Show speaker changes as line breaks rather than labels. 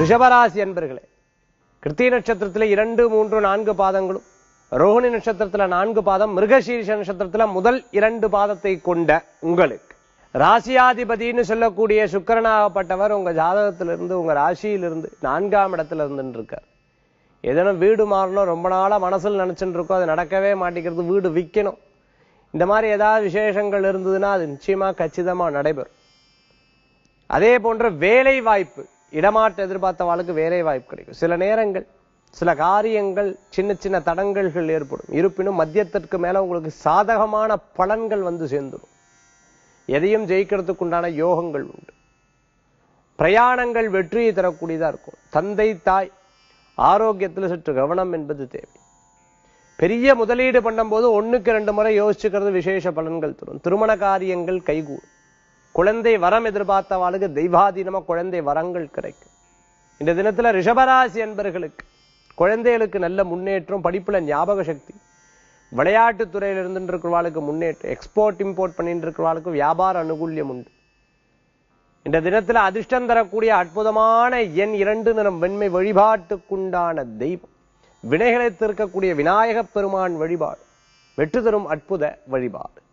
ரிஷபராசி என்பர்களே கிருத்திய நட்சத்திரத்துல இரண்டு மூன்று நான்கு பாதங்களும் ரோஹிணி நட்சத்திரத்துல நான்கு பாதம் மிருகசீரிஷ நட்சத்திரத்துல முதல் இரண்டு பாதத்தை கொண்ட உங்களுக்கு ராசியாதிபதினு சொல்லக்கூடிய சுக்கிரனாகப்பட்டவர் உங்க ஜாதகத்திலிருந்து உங்க ராசியிலிருந்து நான்காம் இடத்துல இருந்துட்டு இருக்கார் ஏதேனும் வீடு மாறணும் ரொம்ப நாளா மனசுல நினைச்சுட்டு இருக்கோம் அது நடக்கவே மாட்டேங்கிறது வீடு விற்கணும் இந்த மாதிரி ஏதாவது விசேஷங்கள் இருந்ததுன்னா அது நிச்சயமா கச்சிதமா நடைபெறும் அதே போன்ற வேலை வாய்ப்பு இடமாற்ற எதிர்பார்த்தவாளுக்கு வேலை வாய்ப்பு கிடைக்கும் சில நேரங்கள் சில காரியங்கள் சின்ன சின்ன தடங்கல்கள் ஏற்படும் இருப்பினும் மத்தியத்திற்கு மேல உங்களுக்கு சாதகமான பலன்கள் வந்து சேர்ந்துடும் எதையும் ஜெயிக்கிறதுக்கு உண்டான யோகங்கள் உண்டு பிரயாணங்கள் வெற்றியை தரக்கூடியதா இருக்கும் தந்தை தாய் ஆரோக்கியத்துல சற்று கவனம் என்பது தேவை பெரிய முதலீடு பண்ணும்போது ஒண்ணுக்கு ரெண்டு முறை யோசிச்சுக்கிறது விசேஷ பலன்கள் தரும் திருமண காரியங்கள் கைகூடும் குழந்தை வரம் எதிர்பார்த்தவாளுக்கு தெய்வாதீனமா குழந்தை வரங்கள் கிடைக்கும் இந்த தினத்துல ரிஷபராசி என்பர்களுக்கு குழந்தைகளுக்கு நல்ல முன்னேற்றம் படிப்புல ஞாபக சக்தி விளையாட்டுத் துறையில இருந்துட்டு இருக்கிறவாளுக்கு முன்னேற்றம் எக்ஸ்போர்ட் இம்போர்ட் பண்ணிட்டு இருக்கிறவாளுக்கு வியாபார அனுகூல்யம் உண்டு இந்த தினத்துல அதிர்ஷ்டம் தரக்கூடிய அற்புதமான எண் இரண்டு நிறம் வெண்மை வழிபாட்டுக்குண்டான தெய்வம் வினைகளை தீர்க்கக்கூடிய விநாயகப் பெருமான் வழிபாடு வெற்றி தரும் அற்புத வழிபாடு